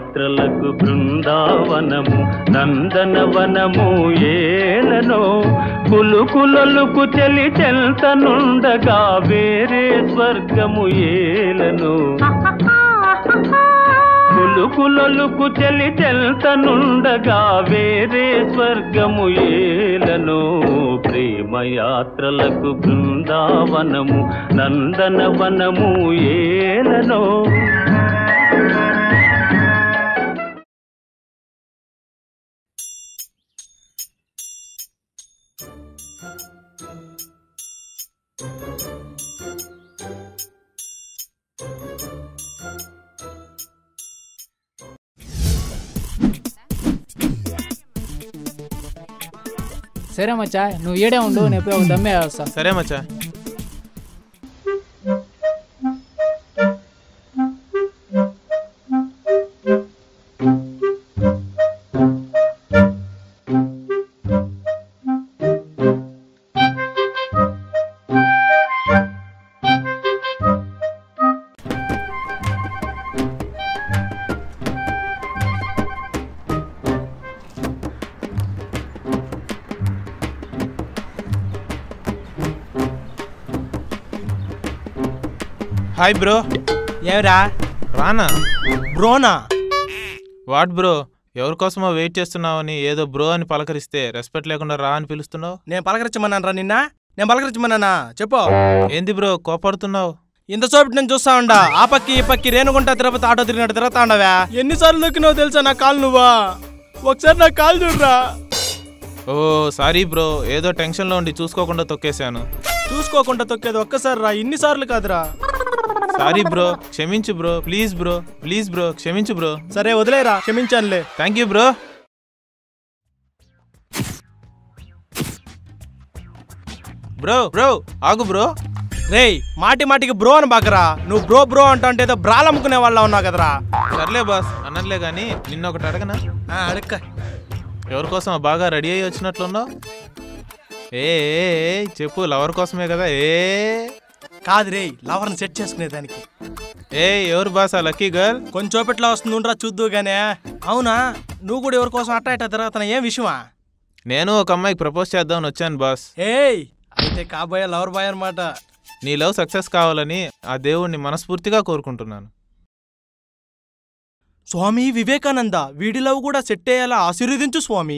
ప్రేమయాత్రలకు బృందావనము నందనవనము ఏలనో కులుకులొలుకు చెలి చెల్తనుండగా వేరే స్వర్గము ఏలను కులుకులొలుకు చెలి చెల్తనుండగా వేరే స్వర్గము ఏలను ప్రేమయాత్రలకు బృందావనము నందనవనము ఏలను సరే మచ్చా నువ్వు ఏడే ఉండు నేను పోయి ఒక దమ్మే వస్తా సరే మచ్చా హాయ్ బ్రో ఏమిరా రానా బ్రోనా వాట్ బ్రో ఎవరి కోసమో వెయిట్ చేస్తున్నావని ఏదో బ్రో అని పలకరిస్తే రెస్పెక్ట్ లేకుండా రా అని పిలుస్తున్నావు నేను పలకరించమన్నాను రా నిన్న నేను పలకరించమన్నానా చెప్పు ఏంది బ్రో కోపడుతున్నావు ఇంత సోపిటి నేను చూస్తా ఉండా ఆ పక్కి ఈ పక్కి రేణుగుంట తిరుపతి ఆటో తిరిగినట్టు తిరుగుతా ఉండవా ఎన్నిసార్లు దొక్కినావు తెలుసా నా కాలు నువ్వా ఒకసారి నా కాలు చూడరా ఓ సారీ బ్రో ఏదో టెన్షన్లో ఉండి చూసుకోకుండా తొక్కేశాను చూసుకోకుండా తొక్కేది ఒక్కసారి రా ఇన్నిసార్లు కాదురా సారీ బ్రో క్షమించు bro please bro please bro క్షమించు బ్రో సరే వదిలేరా క్షమించానులే thank you bro bro bro ఆగు బ్రో రేయ్ మాటి మాటికి బ్రో అని బాకరా నువ్వు బ్రో బ్రో అంటా అంటే ఏదో బ్రాలు అమ్ముకునే వాళ్ళ ఉన్నావు కదరా సర్లే బాస్ అన్నట్లే కానీ నిన్న ఒకటి అడగనా ఆ, అడక్క ఎవరి కోసం బాగా రెడీ అయ్యి వచ్చినట్లున్నావు ఏ ఏ, ఏ, చెప్పు లవర్ కోసమే కదా ఏ కాదు రేయ్ లవర్ని సెట్ చేసుకునేదానికి ఏ ఎవరు బాస్ ఆ లక్కీ గర్ల్ కొంచెం చూపెట్లా వస్తుంది ఉండరా చూద్దు గానే అవునా నువ్వు కూడా ఎవరి కోసం అట్టా ఇట్టా తిరుగుతున్నా ఏం విషయమా నేను ఒక అమ్మాయికి ప్రపోజ్ చేద్దామని వచ్చాను బాస్ ఏయ్ అయితే కాబోయే లవర్ బాయ్ అనమాట నీ లవ్ సక్సెస్ కావాలని ఆ దేవుణ్ణి మనస్ఫూర్తిగా కోరుకుంటున్నాను స్వామి వివేకానంద వీడి లవ్ కూడా సెట్ అయ్యేలా ఆశీర్వదించు స్వామి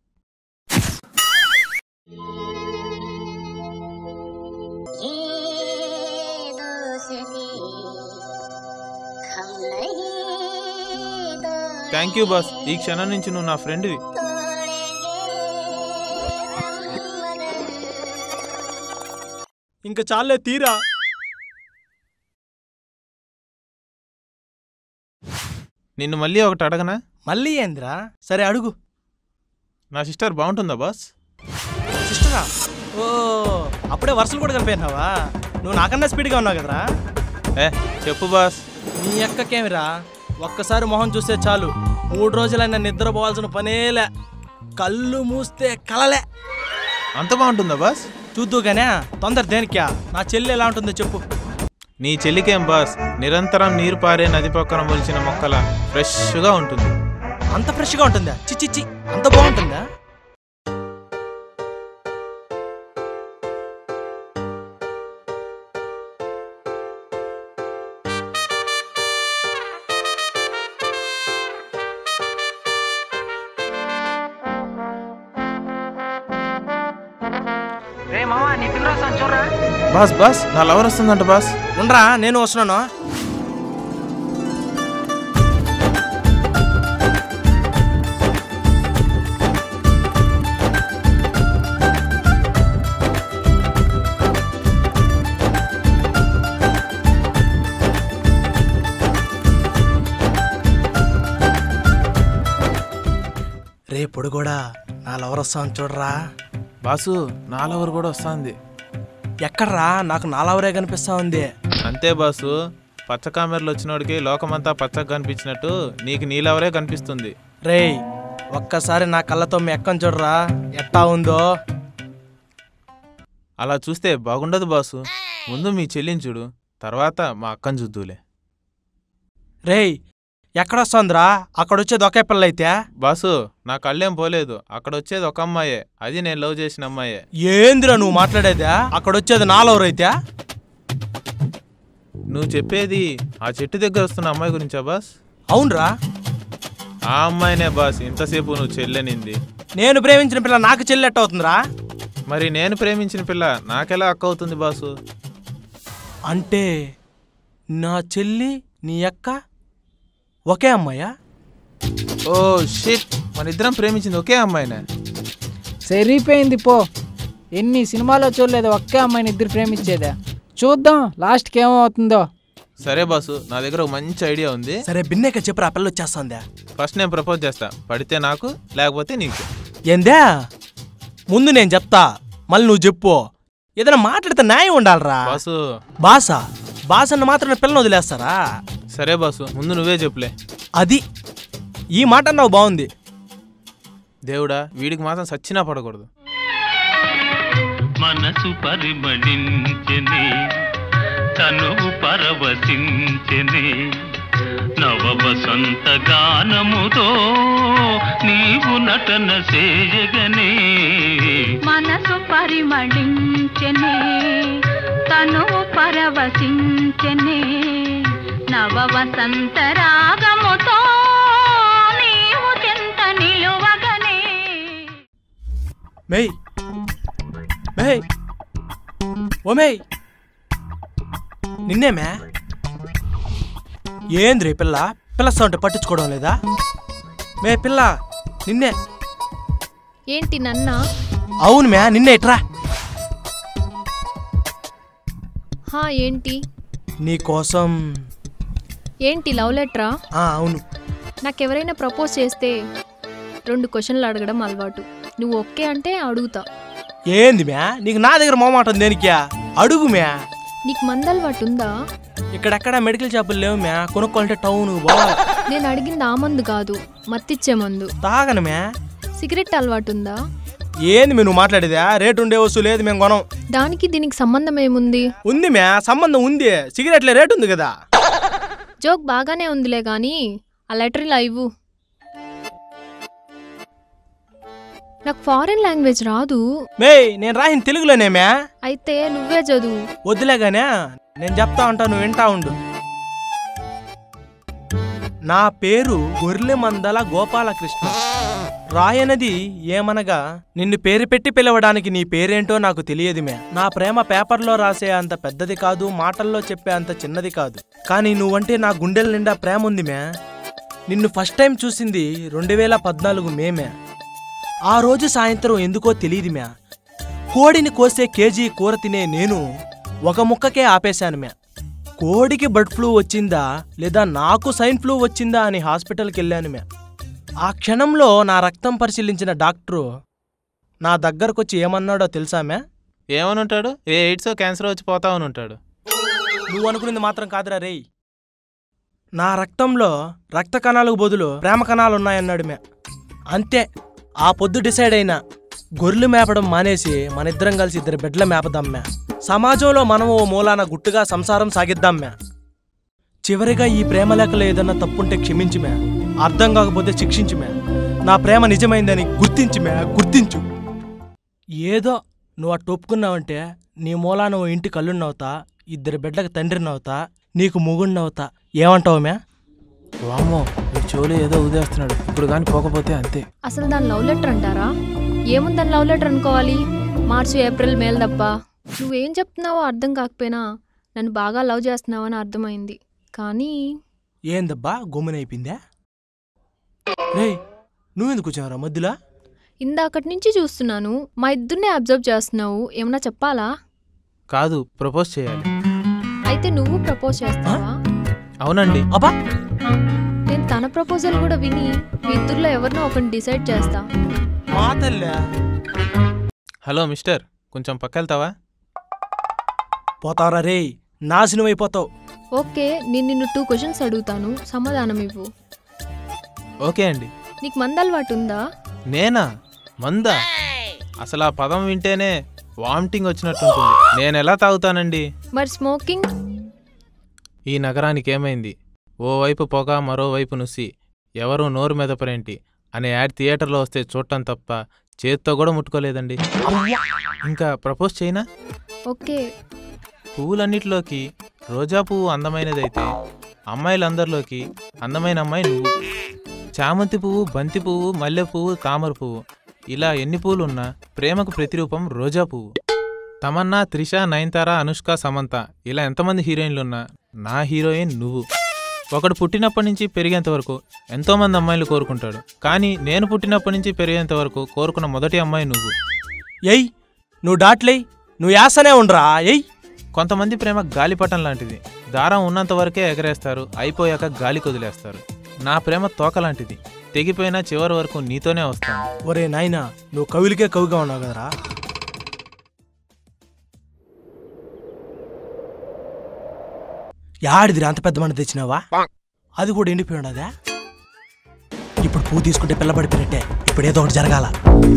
ये दोस्ती हम नहीं థ్యాంక్ యూ బాస్ ఈ క్షణం నుంచి నువ్వు నా ఫ్రెండ్వి ఇంకా చాలే తీరా నిన్ను మళ్ళీ ఒకటి అడగనా మళ్ళీ ఏంద్రా సరే అడుగు నా సిస్టర్ బాగుంటుందా బాస్ సిస్టరా ఓ అప్పుడే వరుసలు కూడా కలిపేనావా నువ్వు నాకన్నా స్పీడ్గా ఉన్నావు కదరా ఏ చెప్పు బాస్ నీ ఎక్కకేమిరా ఒక్కసారి మొహం చూస్తే చాలు మూడు రోజులైనా నిద్రపోవాల్సిన పనేలే కళ్ళు మూస్తే కలలే అంత బాగుంటుందా బాస్ చూద్దుగానే తొందర దేనిక్యా నా చెల్లి ఎలా ఉంటుందో చెప్పు నీ చెల్లికేం బాస్ నిరంతరం నీరు పారే నది పక్కన మొలిచిన మొక్కల ఫ్రెష్గా ఉంటుంది అంత ఫ్రెష్గా ఉంటుందా చిచ్చిచ్చి అంత బాగుంటుందా బాస్ బాస్ నా లవర్ వస్తుందంట బాస్ ఉండరా నేను వస్తున్నాను రేపుడు కూడా నా లవర్ వస్తాను చూడరా బాసు నా లవర్ కూడా వస్తుంది ఎక్కడ్రా నాకు నా లవరే కనిపిస్తా ఉంది అంతే బాసు పచ్చ కామెరలు వచ్చినోడికి లోకమంతా పచ్చగా కనిపించినట్టు నీకు నీ లవరే కనిపిస్తుంది రేయ్ ఒక్కసారి నా కళ్ళతో మీ ఎక్కని చూడరా ఎట్టా ఉందో అలా చూస్తే బాగుండదు బాసు ముందు మీ చెల్లిని చూడు తర్వాత మా అక్కని చూద్దులే రేయ్ ఎక్కడొస్తుందిరా అక్కడ వచ్చేది ఒకే పిల్ల అయితే బాసు నా కళ్ళేం పోలేదు అక్కడ వచ్చేది ఒక అమ్మాయే అది నేను లవ్ చేసిన అమ్మాయే ఏందిరా నువ్వు మాట్లాడేదా అక్కడ వచ్చేది నాలెవరైతే నువ్వు చెప్పేది ఆ చెట్టు దగ్గర వస్తున్న అమ్మాయి గురించా బాస్ అవునరా ఆ అమ్మాయినే బాస్ ఇంతసేపు నువ్వు చెల్లెనింది నేను ప్రేమించిన పిల్ల నాకు చెల్లెట్ట అవుతుందిరా మరి నేను ప్రేమించిన పిల్ల నాకెలా అక్క అవుతుంది బాసు అంటే నా చెల్లి నీ అక్క ఒకే అమ్మాయా ఓ షిట్ మన ఇద్దరం ప్రేమించింది ఒకే అమ్మాయినే సరిపోయింది పో ఎన్ని సినిమాలో చూడలేదు ఒకే అమ్మాయిని ఇద్దరు ప్రేమించేదా చూద్దాం లాస్ట్కి ఏమవుతుందో సరే బాసు నా దగ్గర ఒక మంచి ఐడియా ఉంది సరే బిన్నేక చెప్పురా ఆ పిల్ల వచ్చేస్తుందా ఫస్ట్ నేను ప్రపోజ్ చేస్తా పడితే నాకు లేకపోతే నీకు ఏందే ముందు నేను చెప్తా మళ్ళీ నువ్వు చెప్పు ఏదైనా మాట్లాడితే న్యాయం ఉండాలిరా బాసు బాస బాస అన్న మాత్రం పిల్లని వదిలేస్తారా సరే బాసు ముందు నువ్వే చెప్పులే అది ఈ మాట అన్నావు బాగుంది దేవుడా వీడికి మాత్రం సచ్చినా పడకూడదు మనసు పరిమళించెని తనువు పరవశించెని నవ వసంత గానముతో నీవు నటన చేయగనే మనసు పరిమళించెనే తనువు పరవశించెనే నవ వసంత రాగముతో నీవు చెంత నిలువగనే మేయ్ మేయ్ ఓ మేయ్ నిన్నేమే ఏంద్రీ పిల్ల పిల్లస్తా ఉంటే పట్టించుకోవడం లేదా మే పిల్ల నిన్నే ఏంటి నన్న అవును మే నిన్నే ఇట్రా హా ఏంటి నీకోసం ఏంటి లవ్ లెటరా ఆ అవును నాకెవరైనా ప్రపోజ్ చేస్తే రెండు క్వశ్చన్లు అడగడం అలవాటు నువ్వు ఓకే అంటే అడుగుతా ఏంది మ్యా నీకు నా దగ్గర మొహమాటం దేనిక్యా అడుగు మ్యా నీకు మంద అలవాటు ఉందా ఇక్కడెక్కడ మెడికల్ షాపులు లేవు మ్యా కొనుక్కోవాలంటే టౌన్ పోవాలి నేను అడిగింది ఆ మందు కాదు మత్తిచ్చే మందు తాగను మ్యా సిగరెట్ అలవాటు ఉందా ఏంది మీరు నువ్వు మాట్లాడేదా రేటు ఉండే వస్తువు లేదు మేము కొనం దానికి దీనికి సంబంధం ఏముంది ఉంది మ్యా సంబంధం ఉంది సిగరెట్లే రేటు ఉంది కదా జోక్ బాగానే ఉందిలే కానీ ఆ లెటర్ ఇలా ఇవ్వు నాకు ఫారెన్ లాంగ్వేజ్ రాదు మేయ్ నేను రాసిన తెలుగులోనే మ్యా అయితే నువ్వే చదువు వద్దులేగానే నేను చెప్తా ఉంటా నువ్వు వింటా ఉండు నా పేరు గొర్రె మందల గోపాలకృష్ణ రాయనది ఏమనగా నిన్ను పేరు పెట్టి పిలవడానికి నీ పేరేంటో నాకు తెలియదు మే నా ప్రేమ పేపర్లో రాసే అంత పెద్దది కాదు మాటల్లో చెప్పే అంత చిన్నది కాదు కానీ నువ్వంటే నా గుండెల నిండా ప్రేమ ఉంది మే నిన్ను ఫస్ట్ టైం చూసింది రెండు వేల పద్నాలుగు మేమే ఆ రోజు సాయంత్రం ఎందుకో తెలియదు మ్యా కోడిని కోసే కేజీ కూర తినే నేను ఒక ముక్కకే ఆపేశాను మ్యా కోడికి బర్డ్ ఫ్లూ వచ్చిందా లేదా నాకు సైన్ ఫ్లూ వచ్చిందా అని హాస్పిటల్కి వెళ్ళాను మ్యా ఆ క్షణంలో నా రక్తం పరిశీలించిన డాక్టరు నా దగ్గరకొచ్చి ఏమన్నాడో తెలుసా మ్యా ఏమని ఉంటాడు ఏ ఎయిడ్స్ క్యాన్సర్ వచ్చి పోతావని ఉంటాడు నువ్వు అనుకున్నది మాత్రం కాదురా రేయ్ నా రక్తంలో రక్త కణాలకు బదులు ప్రేమ కణాలు ఉన్నాయన్నాడు మ్యా అంతే ఆ పొద్దు డిసైడ్ అయినా గొర్రెలు మేపడం మానేసి మనిద్దరం కలిసి ఇద్దరు బిడ్డల మేపదాం మ్యా సమాజంలో మనం ఓ మూలాన గుట్టుగా సంసారం సాగిద్దాం మ్యా చివరిగా ఈ ప్రేమ లేఖలో ఏదన్నా తప్పుంటే క్షమించి మ్యా అర్థం కాకపోతే శిక్షించి మ్యా నా ప్రేమ నిజమైందని గుర్తించి మ్యా గుర్తించు ఏదో నువ్వు అట్టు ఒప్పుకున్నావంటే నీ మూలాన ఓ ఇంటి కళ్ళున్నవుతా ఇద్దరు బిడ్డలకు తండ్రినవుతా నీకు ముగుడినవుతా ఏమంటావు మ్యా వామ్మో ఈ చెవులు ఏదో ఊదేస్తున్నాడు ఇప్పుడు కానీ పోకపోతే అంతే అసలు దాని లవ్ లెటర్ అంటారా ఏముందని లవ్ లెటర్ అనుకోవాలి మార్చి ఏప్రిల్ మేల్ తప్ప నువ్వేం చెప్తున్నావో అర్థం కాకపోయినా నన్ను బాగా లవ్ చేస్తున్నావని అర్థమైంది కానీ ఏందబ్బా గుమ్మనైపోయిందా రే నువ్వెందుకు వచ్చావురా మధ్యలో ఇందాకటి నుంచి చూస్తున్నాను మా ఇద్దరినే అబ్జర్వ్ చేస్తున్నావు ఏమన్నా చెప్పాలా కాదు ప్రపోజ్ చేయాలి అయితే నువ్వు ప్రపోజ్ చేస్తావా అవునండి అబ్బా నేను తన ప్రపోజల్ కూడా విని మీ ఇద్దరిలో ఎవరినో ఒకరిని డిసైడ్ చేస్తా మా తల్లి హలో మిస్టర్ కొంచెం పక్కెళ్తావా పోతావరా రే నాశనం అయిపోతావు ఓకే నేను నిన్ను టూ క్వశ్చన్స్ అడుగుతాను సమాధానం ఇవ్వు ఓకే అండి నీకు మందలవాటు ఉందా నేనా మందా అసలు ఆ పదం వింటేనే వామిటింగ్ వచ్చినట్టుంటుంది నేను ఎలా తాగుతానండి మరి స్మోకింగ్ ఈ నగరానికి ఏమైంది ఓవైపు పొగ మరోవైపు నుసి ఎవరు నోరు మెదపరేంటి అనే యాడ్ థియేటర్లో వస్తే చూడటం తప్ప చేత్తో కూడా ముట్టుకోలేదండి ఇంకా ప్రపోజ్ చేయనా ఓకే పువ్వులన్నిటిలోకి రోజా పువ్వు అందమైనదైతే అమ్మాయిలందరిలోకి అందమైన అమ్మాయి నువ్వు చామంతి పువ్వు బంతి పువ్వు మల్లె పువ్వు తామర పువ్వు ఇలా ఎన్ని పువ్వులు ఉన్నా ప్రేమకు ప్రతిరూపం రోజా పువ్వు తమన్నా త్రిష నయనతార అనుష్క సమంత ఇలా ఎంతమంది హీరోయిన్లున్నా నా హీరోయిన్ నువ్వు ఒకడు పుట్టినప్పటి నుంచి పెరిగేంత వరకు ఎంతోమంది అమ్మాయిలు కోరుకుంటాడు కానీ నేను పుట్టినప్పటి నుంచి పెరిగేంత వరకు కోరుకున్న మొదటి అమ్మాయి నువ్వు ఎయ్ నువ్వు డాట్లేయ్ నువ్వు యాసనే ఉండరా ఎయ్ కొంతమంది ప్రేమ గాలిపటం లాంటిది దారం ఉన్నంత వరకే ఎగరేస్తారు అయిపోయాక గాలి కొదిలేస్తారు నా ప్రేమ తోక లాంటిది తెగిపోయినా చివరి వరకు నీతోనే వస్తాను ఒరే నాయనా నువ్వు కవులకే కవిగా ఉన్నావు కదరా యాడిదిరా అంత పెద్ద మంట తెచ్చినావా అది కూడా ఎండిపోయి ఉండదా ఇప్పుడు పువ్వు తీసుకుంటే పిల్లబడిపోయినట్టే ఇప్పుడు ఏదో ఒకటి జరగాల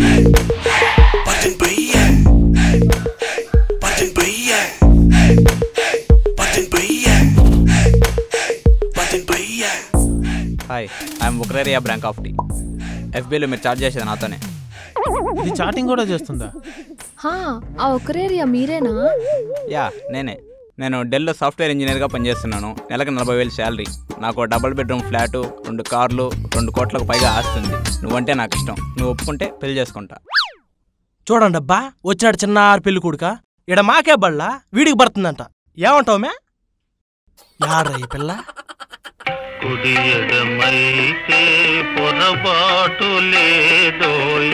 హాయ్ ఐఎమ్ ఉక్రేరియా బ్యాంక్ ఆఫ్ టీ ఎఫ్బీలో మీరు చార్జ్ చేసేది నాతోనే ఇది చాటింగ్ కూడా చేస్తుందా హా ఆ ఒక్కరేరియా మీరేనా యా నేనే నేను డెల్లో సాఫ్ట్వేర్ ఇంజనీర్గా పనిచేస్తున్నాను నెలకు నలభై వేలు శాలరీ నాకు ఓ డబుల్ బెడ్రూమ్ ఫ్లాటు రెండు కార్లు రెండు కోట్లకు పైగా ఆస్తుంది నువ్వంటే నాకు ఇష్టం నువ్వు ఒప్పుకుంటే పెళ్లి చేసుకుంటా చూడండి అబ్బా వచ్చినాడు చిన్నారి పెళ్లి కొడుక ఇడ మాకే బళ్ళ వీడికి పడుతుందంట ఏమంటావు మే యాడ్రా ఈ పిల్ల కుడి ఎడమైతే పొరపాటు లేదోయ్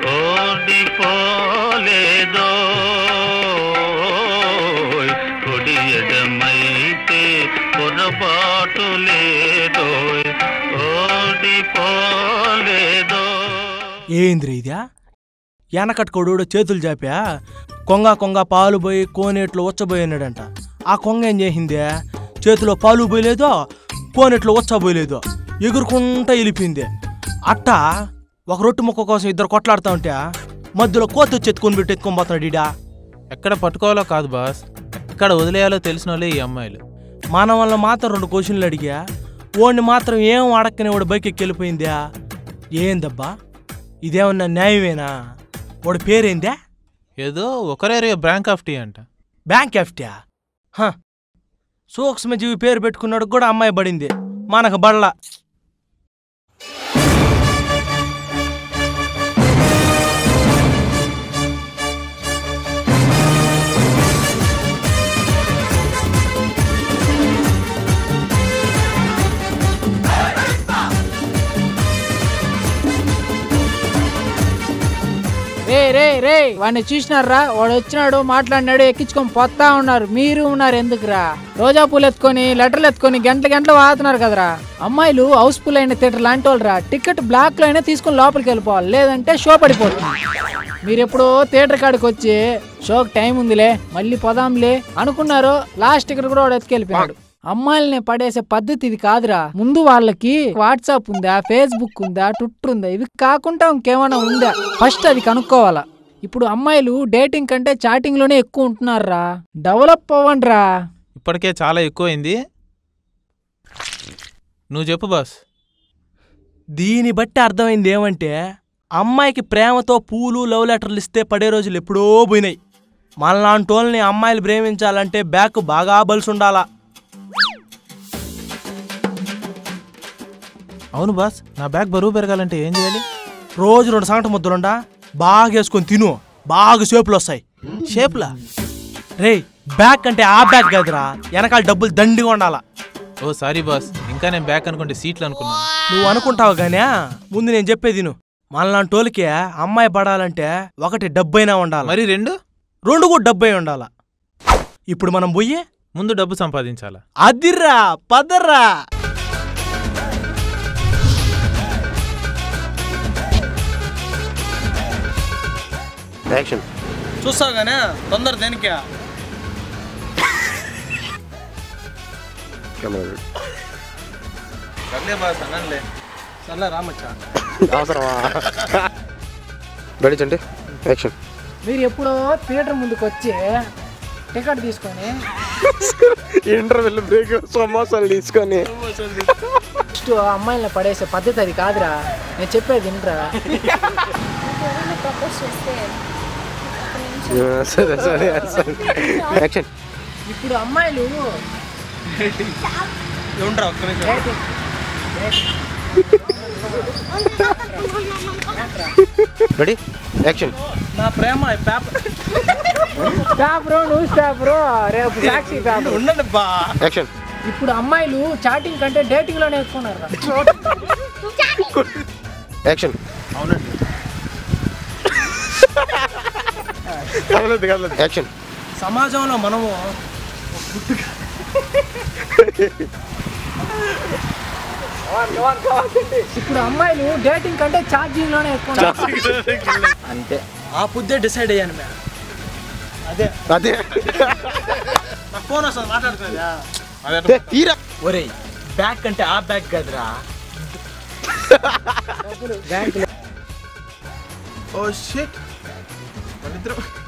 ఓడిపోలేదోయ్ కుడి ఎడమైతే పొరపాటు లేదోయ్ ఓడిపోలేదో ఏంద్రి ఇదా వెనకట్టుకోడు చేతులు చాపా కొంగ కొంగ పాలు పోయి కోనేట్లో ఉచ్చబోయినాడంట ఆ కొంగ ఏం చేసిందే చేతిలో పాలు పోయలేదో కోనేట్లో ఉచ్చబోయలేదో ఎగురుకుంటా వెళ్ళిపోయింది అట్టా ఒక రొట్టె ముక్క కోసం ఇద్దరు కొట్లాడుతా ఉంటే మధ్యలో కోత వచ్చి ఎత్తుకొని పెట్టి ఎత్తుకొని పోతున్నాడు ఈడా ఎక్కడ పట్టుకోవాలో కాదు బాస్ ఎక్కడ వదిలేయాలో తెలిసిన వాళ్ళే ఈ అమ్మాయిలు మన వల్ల మాత్రం రెండు క్వశ్చన్లు అడిగా ఓడిని మాత్రం ఏం అడక్కనే వాడు బైక్ ఎక్కి వెళ్ళిపోయిందా ఏందబ్బా ఇదేమన్నా న్యాయమేనా వాడి పేరేందా ఏదో ఒకరే బ్యాంక్ ఆఫ్ టీ అంట బ్యాంక్ ఎఫ్టా హ సూక్ష్మజీవి పేరు పెట్టుకున్నాడు కూడా అమ్మాయి పడింది మనకు బళ్ళ రే రే రే వాడిని చూసినారా వాడు వచ్చినాడు మాట్లాడినాడు ఎక్కించుకొని పోతా ఉన్నారు మీరు ఉన్నారు ఎందుకురా రోజా పూలు ఎత్తుకొని లెటర్లు ఎత్తుకొని గంటల గంటలు వాడుతున్నారు కదరా అమ్మాయిలు హౌస్ ఫుల్ అయిన థియేటర్ లాంటి వాళ్ళరా టికెట్ బ్లాక్ లో అయినా తీసుకొని లోపలికి వెళ్ళిపోవాలి లేదంటే షో పడిపోతుంది మీరు ఎప్పుడో థియేటర్ కాడికి వచ్చి షోకి టైం ఉందిలే మళ్ళీ పోదాంలే అనుకున్నారు లాస్ట్ టికెట్ కూడా వాడు ఎత్తుకెళ్ళిపోయాడు అమ్మాయిల్ని పడేసే పద్ధతి ఇది కాదురా ముందు వాళ్ళకి వాట్సాప్ ఉందా ఫేస్బుక్ ఉందా ట్విట్టర్ ఉందా ఇవి కాకుండా ఇంకేమైనా ఉందా ఫస్ట్ అది కనుక్కోవాలా ఇప్పుడు అమ్మాయిలు డేటింగ్ కంటే చాటింగ్ లోనే ఎక్కువ ఉంటున్నారా డెవలప్ అవ్వండి రా ఇప్పటికే చాలా ఎక్కువైంది నువ్వు చెప్పు బాస్ దీన్ని బట్టి అర్థమైంది ఏమంటే అమ్మాయికి ప్రేమతో పూలు లవ్ లెటర్లు ఇస్తే పడే రోజులు ఎప్పుడో పోయినాయి మనలాంటి వాళ్ళని అమ్మాయిలు ప్రేమించాలంటే బ్యాక్ బాగా బలిసి ఉండాలా అవును బాస్ నా బ్యాగ్ బరువు పెరగాలంటే ఏం చేయాలి రోజు రెండు సంగటి ముద్దలుండా బాగా వేసుకొని తిను బాగా షేపులు వస్తాయి షేప్లా రే బ్యాక్ అంటే ఆ బ్యాగ్ కాదురా వెనకాల డబ్బులు దండిగా ఉండాలా ఓ సారీ బాస్ ఇంకా నేను బ్యాగ్ అనుకుంటే సీట్లు అనుకున్నాను నువ్వు అనుకుంటావు గానీ ముందు నేను చెప్పేది నువ్వు మనలాంటి వాళ్ళకి అమ్మాయి పడాలంటే ఒకటి డబ్బైనా ఉండాలి మరి రెండు రెండు కూడా డబ్బై ఉండాలా ఇప్పుడు మనం పోయి ముందు డబ్బు సంపాదించాలా అదిర్రా పదర్రా యాక్షన్ చూస్తావు గానే తొందర దేనికి కెమెరా సర్లే రామచ్చా అవసరమా రెడీ చండి యాక్షన్ మీరు ఎప్పుడో థియేటర్ ముందుకు వచ్చి టికెట్ తీసుకొని ఇంటర్వెల్ బ్రేక్ సమోసాలు తీసుకొని ఫస్ట్ ఆ అమ్మాయిని పడేసే పద్ధతి అది కాదురా నేను చెప్పేది వినరా ప్రపోజ్ చేస్తే సరే సరే సరే యాక్షన్ ఇప్పుడు అమ్మాయిలు ఉండరా ఒక్క నిమిషం రెడీ యాక్షన్ నా ప్రేమ పేపర్ స్టాప్ బ్రో నువ్వు స్టాప్ బ్రో రేపు సాక్షి స్టాప్ ఉండండి బా యాక్షన్ ఇప్పుడు అమ్మాయిలు చాటింగ్ కంటే డేటింగ్ లో నేర్చుకున్నారు యాక్షన్ అవునండి కదలదు కదలదు యాక్షన్ సమాజంలో మనము ఇప్పుడు అమ్మాయిలు డేటింగ్ కంటే చార్జింగ్ లోనే ఎక్కువ అంతే ఆ పొద్దే డిసైడ్ అయ్యాను మ్యా అదే అదే నా ఫోన్ వస్తుంది మాట్లాడుతుందా ఏ, తీరా ఒరేయ్ బ్యాగ్ అంటే ఆ బ్యాగ్ కదరా ఓ షిట్ మన ఇద్దరం